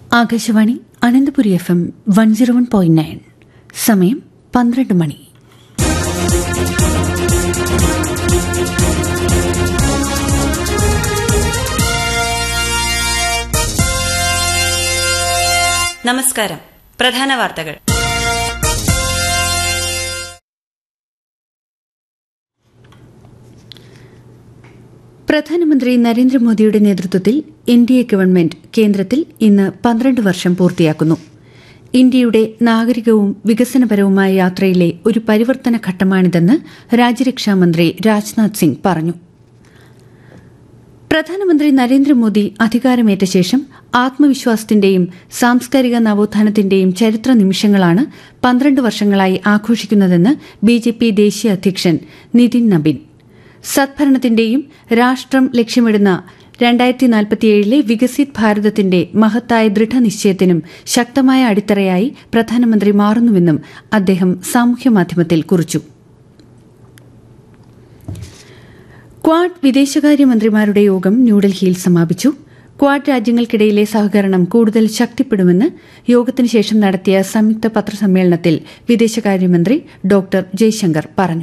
Akashvani Ananthapuri F M one zero one point nine സമയം പന്ത്രണ്ട് മണി നമസ്കാരം പ്രധാന വാർത്തകൾ പ്രധാനമന്ത്രി നരേന്ദ്രമോദിയുടെ നേതൃത്വത്തിൽ എൻ ഡി എ ഗവൺമെന്റ് കേന്ദ്രത്തിൽ ഇന്ന് പന്ത്രണ്ട് വർഷം പൂർത്തിയാക്കുന്നു ഇന്ത്യയുടെ നാഗരികവും വികസനപരവുമായ യാത്രയിലെ ഒരു പരിവർത്തന ഘട്ടമാണിതെന്ന് രാജ്യരക്ഷാമന്ത്രി രാജ്നാഥ് സിംഗ് പറഞ്ഞു പ്രധാനമന്ത്രി നരേന്ദ്രമോദി അധികാരമേറ്റ ശേഷം ആത്മവിശ്വാസത്തിന്റെയും സാംസ്കാരിക നവോത്ഥാനത്തിന്റെയും ചരിത്ര നിമിഷങ്ങളാണ് പന്ത്രണ്ട് വർഷങ്ങളായി ആഘോഷിക്കുന്നതെന്ന് ബിജെപി ദേശീയ അധ്യക്ഷൻ നിതിൻ നബിൻ സദ്ഭരണത്തിന്റെയും രാഷ്ട്രം ലക്ഷ്യമിടുന്ന രണ്ടായിരത്തി നാൽപ്പത്തിയേഴിലെ വികസിത് ഭാരതത്തിന്റെ മഹത്തായ ദൃഢനിശ്ചയത്തിനും ശക്തമായ അടിത്തറയായി പ്രധാനമന്ത്രി മാറുന്നുവെന്നും അദ്ദേഹം സാമൂഹ്യമാധ്യമത്തിൽ കുറിച്ചു ക്വാഡ് വിദേശകാര്യമന്ത്രിമാരുടെ യോഗം ന്യൂഡൽഹിയിൽ സമാപിച്ചു ക്വാഡ് രാജ്യങ്ങൾക്കിടയിലെ സഹകരണം കൂടുതൽ ശക്തിപ്പെടുമെന്ന് യോഗത്തിന് ശേഷം നടത്തിയ സംയുക്ത പത്രസമ്മേളനത്തിൽ വിദേശകാര്യമന്ത്രി ഡോക്ടർ ജയശങ്കർ പറഞ്ഞു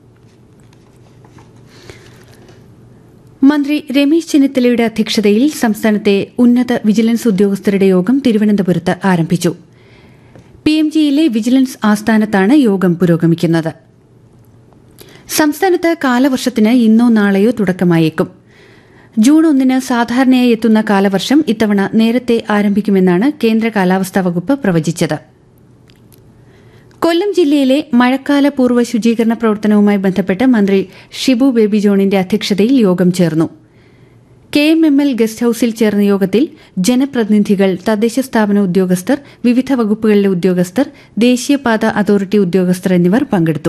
മന്ത്രി രമേശ് ചെന്നിത്തലയുടെ അധ്യക്ഷതയിൽ സംസ്ഥാനത്തെ ഉന്നത വിജിലൻസ് ഉദ്യോഗസ്ഥരുടെ യോഗം തിരുവനന്തപുരത്ത് ആരംഭിച്ചു പിഎംജിയിലെ വിജിലൻസ് ആസ്ഥാനത്താണ് യോഗം പുരോഗമിക്കുന്നത് സംസ്ഥാനത്ത് കാലവർഷത്തിന് ഇന്നോ നാളെയോ തുടക്കമായേക്കും ജൂൺ ഒന്നിന് സാധാരണയായി എത്തുന്ന കാലവർഷം ഇത്തവണ നേരത്തെ ആരംഭിക്കുമെന്നാണ് കേന്ദ്ര കാലാവസ്ഥാ വകുപ്പ് പ്രവചിച്ചത് കൊല്ലം ജില്ലയിലെ മഴക്കാല പൂർവ്വ ശുചീകരണ പ്രവർത്തനവുമായി ബന്ധപ്പെട്ട് മന്ത്രി ഷിബു ബേബി ജോണിന്റെ അധ്യക്ഷതയിൽ യോഗം ചേർന്നു K M M L guest ഹൌസിൽ ചേർന്ന യോഗത്തിൽ ജനപ്രതിനിധികൾ തദ്ദേശ സ്ഥാപന ഉദ്യോഗസ്ഥർ വിവിധ വകുപ്പുകളിലെ ഉദ്യോഗസ്ഥർ ദേശീയപാത അതോറിറ്റി ഉദ്യോഗസ്ഥർ എന്നിവർ പങ്കെടുത്തു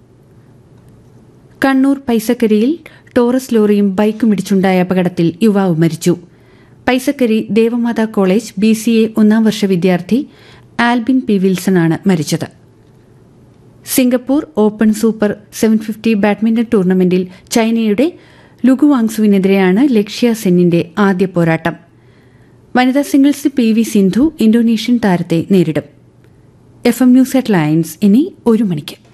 കണ്ണൂർ പൈസക്കരിയിൽ ടോറസ് ലോറിയും ബൈക്കും ഇടിച്ചുണ്ടായ അപകടത്തിൽ യുവാവ് മരിച്ചു Paisakkari Devamatha college B C A ഒന്നാം വർഷ വിദ്യാർത്ഥി ആൽബിൻ പി വിൽസണാണ് മരിച്ചത് Singapore open super seven fifty badminton ടൂർണമെന്റിൽ ചൈനയുടെ ലുഗുവാങ്സുവിനെതിരെയാണ് ലക്ഷ്യ സെന്നിന്റെ ആദ്യ പോരാട്ടം വനിതാ singles P V Sindhu Indonesian താരത്തെ നേരിടും എഫ് എം ന്യൂസ് ഹെഡ്ലൈൻസ് ഇനി ഒരു മണിക്ക്